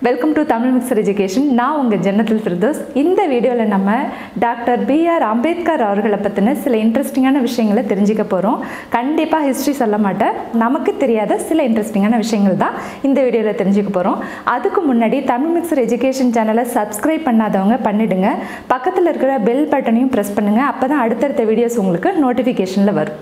welcome to Tamil mixer education நான் உங்கள் ஜன்னத்தில் ஃபிர்தோஸ் இந்த வீடியோவில் நம்ம டாக்டர் பிஆர் அம்பேத்கர் அவர்களை பற்றின சில இன்ட்ரெஸ்டிங்கான விஷயங்களை தெரிஞ்சுக்க போகிறோம் கண்டிப்பாக ஹிஸ்ட்ரி சொல்ல மாட்டேன் நமக்கு தெரியாத சில இன்ட்ரெஸ்டிங்கான விஷயங்கள் தான் இந்த வீடியோவில் தெரிஞ்சுக்க போகிறோம் அதுக்கு முன்னாடி தமிழ் மிக்சர் எஜுகேஷன் சேனலை சப்ஸ்கிரைப் பண்ணாதவங்க பண்ணிடுங்க பக்கத்தில் இருக்கிற பெல் பட்டனையும் ப்ரெஸ் பண்ணுங்கள் அப்போ தான் அடுத்தடுத்த வீடியோஸ் உங்களுக்கு நோட்டிஃபிகேஷனில் வரும்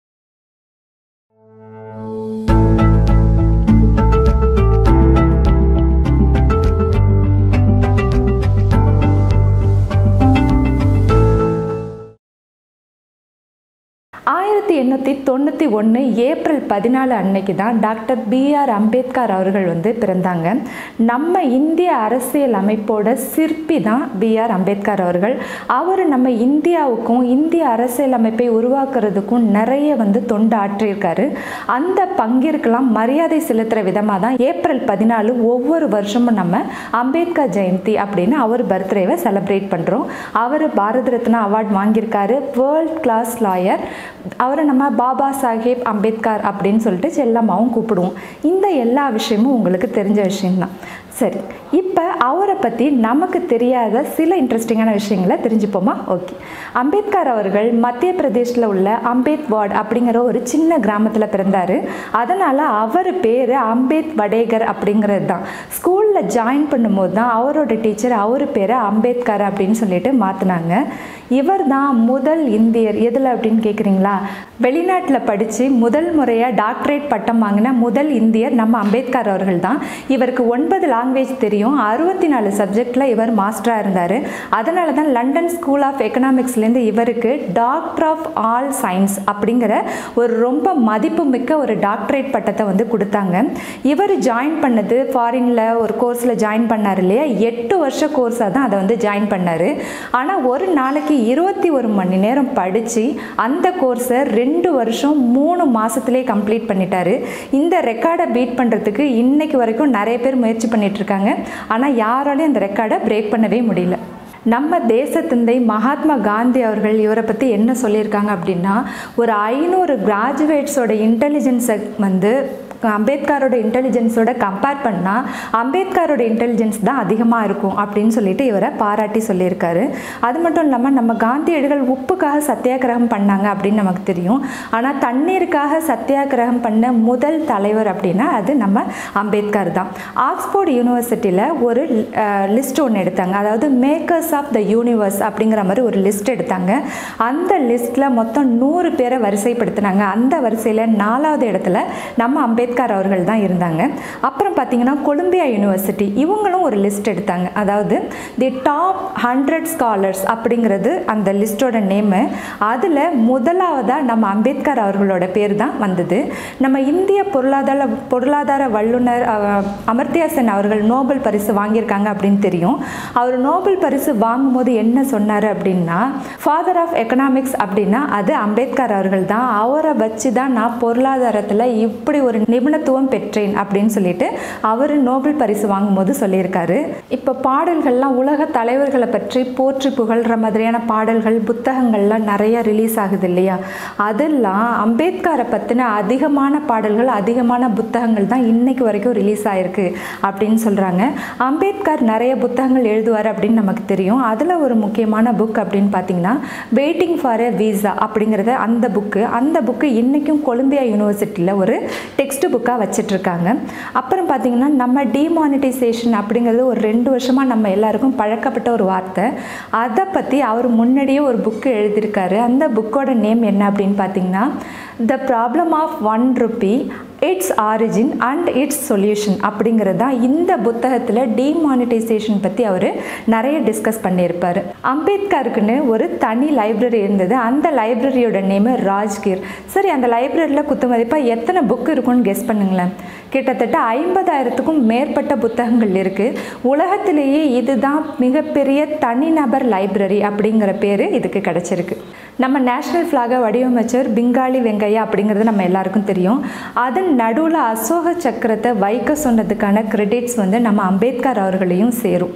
ஆயிரத்தி எண்ணூற்றி தொண்ணூற்றி ஒன்று ஏப்ரல் பதினாலு அன்னைக்கு தான் டாக்டர் பிஆர் அம்பேத்கர் அவர்கள் வந்து பிறந்தாங்க நம்ம இந்திய அரசியல் அமைப்போட சிற்பி தான் பிஆர் அம்பேத்கர் அவர்கள் அவர் நம்ம இந்தியாவுக்கும் இந்திய அரசியல் அமைப்பை உருவாக்குறதுக்கும் நிறைய வந்து தொண்டு ஆற்றியிருக்காரு அந்த பங்கிற்கெல்லாம் மரியாதை செலுத்துகிற விதமாக தான் ஏப்ரல் பதினாலு ஒவ்வொரு வருஷமும் நம்ம அம்பேத்கர் ஜெயந்தி அப்படின்னு அவர் பர்த்டேவை செலிப்ரேட் பண்ணுறோம் அவர் பாரத ரத்னா அவார்ட் வாங்கியிருக்காரு வேர்ல்ட் கிளாஸ் லாயர் அவரை நம்ம பாபா சாஹேப் அம்பேத்கர் அப்படின்னு சொல்லிட்டு செல்லம்மாவும் கூப்பிடுவோம் இந்த எல்லா விஷயமும் உங்களுக்கு தெரிஞ்ச விஷயம்தான் சரி இப்போ அவரை பற்றி நமக்கு தெரியாத சில இன்ட்ரெஸ்டிங்கான விஷயங்களை தெரிஞ்சுப்போமா ஓகே அம்பேத்கர் அவர்கள் மத்திய பிரதேஷில் உள்ள அம்பேத் வார்டு அப்படிங்கிற ஒரு சின்ன கிராமத்தில் பிறந்தார் அதனால் அவர் பேர் அம்பேத் வடேகர் அப்படிங்கிறது தான் ஸ்கூலில் ஜாயின் பண்ணும்போது தான் அவரோட டீச்சர் அவர் பேரை அம்பேத்கர் அப்படின்னு சொல்லிட்டு மாற்றினாங்க இவர் தான் முதல் இந்தியர் எதில் அப்படின்னு கேட்குறீங்களா வெளிநாட்டில் படித்து முதல் முறையாக டாக்டரேட் பட்டம் வாங்கின முதல் இந்தியர் நம்ம அம்பேத்கர் அவர்கள் தான் இவருக்கு ஒன்பது லாங்குவேஜ் தெரியும் அறுபத்தி நாலு சப்ஜெக்டில் இவர் மாஸ்டராக இருந்தார் அதனால தான் லண்டன் ஸ்கூல் ஆஃப் எக்கனாமிக்ஸ்லேருந்து இவருக்கு டாக்டர் ஆஃப் ஆல் சயின்ஸ் அப்படிங்கிற ஒரு ரொம்ப மதிப்புமிக்க ஒரு டாக்டரேட் பட்டத்தை வந்து கொடுத்தாங்க இவர் ஜாயின் பண்ணது ஃபாரினில் ஒரு கோர்ஸில் ஜாயின் பண்ணார் இல்லையா எட்டு வருஷ கோர்ஸாக தான் அதை வந்து ஜாயின் பண்ணார் ஆனால் ஒரு நாளைக்கு இருபத்தி ஒரு மணி நேரம் படித்து அந்த கோர்ஸை ரெண்டு வருஷம் மூணு மாதத்துலேயே கம்ப்ளீட் பண்ணிட்டாரு இந்த ரெக்கார்டை பீட் பண்ணுறதுக்கு இன்னைக்கு வரைக்கும் நிறைய பேர் முயற்சி பண்ணிட்டு இருக்காங்க ஆனால் யாராலையும் அந்த ரெக்கார்டை பிரேக் பண்ணவே முடியல நம்ம தேசத்தந்தை மகாத்மா காந்தி அவர்கள் இவரை பற்றி என்ன சொல்லியிருக்காங்க அப்படின்னா ஒரு ஐநூறு கிராஜுவேட்ஸோட இன்டெலிஜென்ஸை வந்து அம்பேத்கரோட இன்டெலிஜென்ஸோட கம்பேர் பண்ணால் அம்பேத்கரோட இன்டெலிஜென்ஸ் தான் அதிகமாக இருக்கும் அப்படின்னு சொல்லிட்டு இவரை பாராட்டி சொல்லியிருக்காரு அது மட்டும் இல்லாமல் நம்ம காந்தியடிகள் உப்புக்காக சத்தியாகிரகம் பண்ணாங்க அப்படின்னு நமக்கு தெரியும் ஆனால் தண்ணீருக்காக சத்தியாகிரகம் பண்ண முதல் தலைவர் அப்படின்னா அது நம்ம அம்பேத்கர் தான் ஆக்ஸ்போர்ட் யூனிவர்சிட்டியில் ஒரு லிஸ்ட் ஒன்று எடுத்தாங்க அதாவது மேக்கர்ஸ் ஆஃப் த யூனிவர்ஸ் அப்படிங்கிற மாதிரி ஒரு லிஸ்ட் எடுத்தாங்க அந்த லிஸ்ட்டில் மொத்தம் நூறு பேரை வரிசைப்படுத்தினாங்க அந்த வரிசையில் நாலாவது இடத்துல நம்ம அம்பேத்கர் அம்பேத்கர் அவர்கள் தான் இருந்தாங்க அப்புறம் பார்த்தீங்கன்னா கொலம்பியா யூனிவர்சிட்டி இவங்களும் ஒரு லிஸ்ட் எடுத்தாங்க அதாவது தி டாப் ஹண்ட்ரட் ஸ்காலர்ஸ் அப்படிங்கிறது அந்த லிஸ்ட்டோட நேமு அதில் முதலாவதாக நம்ம அம்பேத்கர் அவர்களோட பேர் தான் வந்தது நம்ம இந்திய பொருளாதார பொருளாதார வல்லுநர் அமர்த்தியா சென் அவர்கள் நோபல் பரிசு வாங்கியிருக்காங்க அப்படின்னு தெரியும் அவர் நோபல் பரிசு வாங்கும்போது என்ன சொன்னார் அப்படின்னா ஃபாதர் ஆஃப் எக்கனாமிக்ஸ் அப்படின்னா அது அம்பேத்கர் அவர்கள் தான் அவரை வச்சு தான் நான் பொருளாதாரத்தில் இப்படி ஒரு நிபுணத்துவம் பெற்றேன் அப்படின்னு சொல்லிட்டு அவர் நோபல் பரிசு வாங்கும்போது சொல்லியிருக்காரு இப்போ பாடல்கள்லாம் உலக தலைவர்களை பற்றி போற்றி புகழ்கிற மாதிரியான பாடல்கள் புத்தகங்கள்லாம் நிறைய ரிலீஸ் ஆகுது இல்லையா அதெல்லாம் அம்பேத்கரை பற்றின அதிகமான பாடல்கள் அதிகமான புத்தகங்கள் தான் இன்னைக்கு வரைக்கும் ரிலீஸ் ஆகிருக்கு அப்படின்னு சொல்கிறாங்க அம்பேத்கர் நிறைய புத்தகங்கள் எழுதுவார் அப்படின்னு நமக்கு தெரியும் அதில் ஒரு முக்கியமான புக் அப்படின்னு பார்த்தீங்கன்னா வெயிட்டிங் ஃபார் எ வீசா அப்படிங்கிறத அந்த புக்கு அந்த புக்கு இன்றைக்கும் கொலம்பியா யூனிவர்சிட்டியில் ஒரு டெக்ஸ்ட் புக்காக வச்சிட்ருக்காங்க அப்புறம் பார்த்திங்கன்னா நம்ம டிமானிட்டைசேஷன் அப்படிங்கிறது ஒரு ரெண்டு வருஷமாக நம்ம எல்லாருக்கும் பழக்கப்பட்ட ஒரு வார்த்தை அதை பற்றி அவர் முன்னாடியே ஒரு புக்கு எழுதியிருக்காரு அந்த புக்கோட நேம் என்ன அப்படின்னு பார்த்தீங்கன்னா the problem of one rupee its origin and its solution அப்படிங்கிறது தான் இந்த புத்தகத்தில் டிமானிட்டைசேஷன் பற்றி அவர் நிறைய டிஸ்கஸ் பண்ணியிருப்பார் அம்பேத்கருக்குன்னு ஒரு தனி லைப்ரரி இருந்தது அந்த லைப்ரரியோட நேமு ராஜ்கீர் சரி அந்த லைப்ரரியில் குத்து மதிப்பாக எத்தனை புக் இருக்குன்னு கெஸ் பண்ணுங்களேன் கிட்டத்தட்ட ஐம்பதாயிரத்துக்கும் மேற்பட்ட புத்தகங்கள் இருக்குது உலகத்திலேயே இதுதான் மிகப்பெரிய தனிநபர் லைப்ரரி அப்படிங்கிற பேர் இதுக்கு கிடச்சிருக்கு நம்ம நேஷ்னல் ஃப்ளாகை வடிவமைச்சர் பிங்காலி வெங்கையா அப்படிங்கிறது நம்ம எல்லாருக்கும் தெரியும் அதன் நடுவில் அசோக சக்கரத்தை வைக்க சொன்னதுக்கான கிரெடிட்ஸ் வந்து நம்ம அம்பேத்கர் அவர்களையும் சேரும்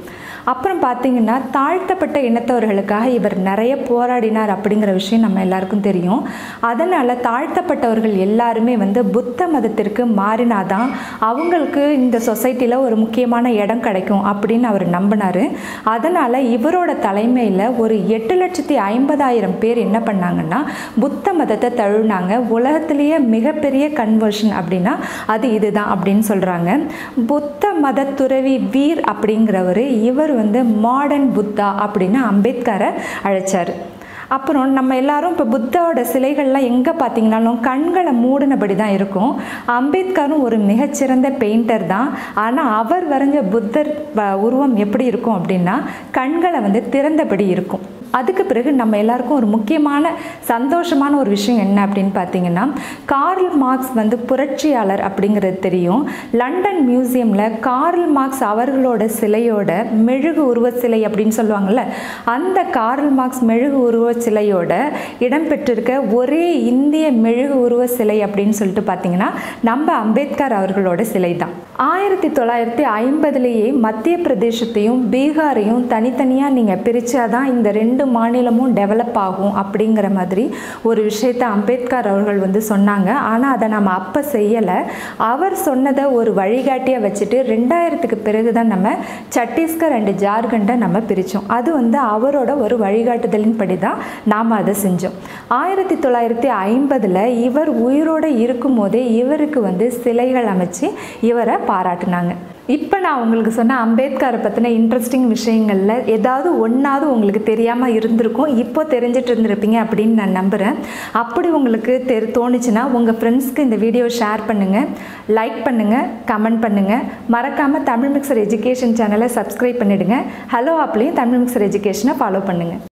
அப்புறம் பார்த்தீங்கன்னா தாழ்த்தப்பட்ட இனத்தவர்களுக்காக இவர் நிறைய போராடினார் அப்படிங்கிற விஷயம் நம்ம எல்லாருக்கும் தெரியும் அதனால் தாழ்த்தப்பட்டவர்கள் எல்லாருமே வந்து புத்த மதத்திற்கு மாறினாதான் அவங்களுக்கு இந்த சொசைட்டியில் ஒரு முக்கியமான இடம் கிடைக்கும் அப்படின்னு அவர் நம்பினார் அதனால் இவரோட தலைமையில் ஒரு எட்டு லட்சத்தி ஐம்பதாயிரம் பேர் என்ன பண்ணாங்கன்னா புத்த மதத்தை தழுவினாங்க உலகத்திலேயே மிகப்பெரிய கன்வர்ஷன் அப்படின்னா அது இதுதான் அப்படின்னு சொல்கிறாங்க புத்த மத துறவி வீர் அப்படிங்கிறவர் இவர் வந்து மாடர்ன் புத்தா அப்படின்னு அம்பேத்கரை அழைச்சார் அப்புறம் நம்ம எல்லாரும் இப்போ புத்தாவோட சிலைகள்லாம் எங்கே பார்த்தீங்கன்னாலும் கண்களை மூடினபடி தான் இருக்கும் அம்பேத்கரும் ஒரு மிகச்சிறந்த பெயிண்டர் தான் ஆனால் அவர் வரைஞ்ச புத்தர் வ- உருவம் எப்படி இருக்கும் அப்படின்னா கண்களை வந்து திறந்தபடி இருக்கும் அதுக்கு பிறகு நம்ம எல்லாருக்கும் ஒரு முக்கியமான சந்தோஷமான ஒரு விஷயம் என்ன அப்படின்னு பார்த்தீங்கன்னா கார்ல் மார்க்ஸ் வந்து புரட்சியாளர் அப்படிங்கிறது தெரியும் லண்டன் மியூசியமில் கார்ல் மார்க்ஸ் அவர்களோட சிலையோட மெழுகு உருவ சிலை அப்படின்னு சொல்லுவாங்கள்ல அந்த கார்ல் மார்க்ஸ் மெழுகு உருவ சிலையோட இடம்பெற்றிருக்க ஒரே இந்திய மெழுகு உருவ சிலை அப்படின்னு சொல்லிட்டு பார்த்தீங்கன்னா நம்ம அம்பேத்கர் அவர்களோட சிலை தான் ஆயிரத்தி தொள்ளாயிரத்தி ஐம்பதுலேயே மத்திய பிரதேசத்தையும் பீகாரையும் தனித்தனியாக நீங்கள் பிரித்தாதான் இந்த ரெண்டு மாநிலமும் டெவலப் ஆகும் அப்படிங்கிற மாதிரி ஒரு விஷயத்தை அம்பேத்கர் அவர்கள் வந்து சொன்னாங்க ஆனால் அதை நம்ம அப்போ செய்யலை அவர் சொன்னதை ஒரு வழிகாட்டியாக வச்சுட்டு ரெண்டாயிரத்துக்கு பிறகு தான் நம்ம சத்தீஸ்கர் அண்டு ஜார்க்கண்டை நம்ம பிரித்தோம் அது வந்து அவரோட ஒரு வழிகாட்டுதலின் படி தான் நாம் அதை செஞ்சோம் ஆயிரத்தி தொள்ளாயிரத்தி ஐம்பதில் இவர் உயிரோடு இருக்கும்போதே இவருக்கு வந்து சிலைகள் அமைச்சு இவரை பாராட்டுனாங்க இப்போ நான் உங்களுக்கு சொன்ன அம்பேத்கரை பற்றின இன்ட்ரெஸ்டிங் விஷயங்களில் ஏதாவது ஒன்றாவது உங்களுக்கு தெரியாமல் இருந்திருக்கும் இப்போ தெரிஞ்சிட்டு இருந்திருப்பீங்க அப்படின்னு நான் நம்புகிறேன் அப்படி உங்களுக்கு தெரி தோணுச்சுன்னா உங்கள் ஃப்ரெண்ட்ஸ்க்கு இந்த வீடியோ ஷேர் பண்ணுங்கள் லைக் பண்ணுங்கள் கமெண்ட் பண்ணுங்கள் மறக்காமல் தமிழ் மிக்சர் எஜுகேஷன் சேனலை சப்ஸ்கிரைப் பண்ணிவிடுங்க ஹலோ ஆப்லேயும் தமிழ் மிக்சர் எஜுகேஷனை ஃபாலோ பண்ணுங்கள்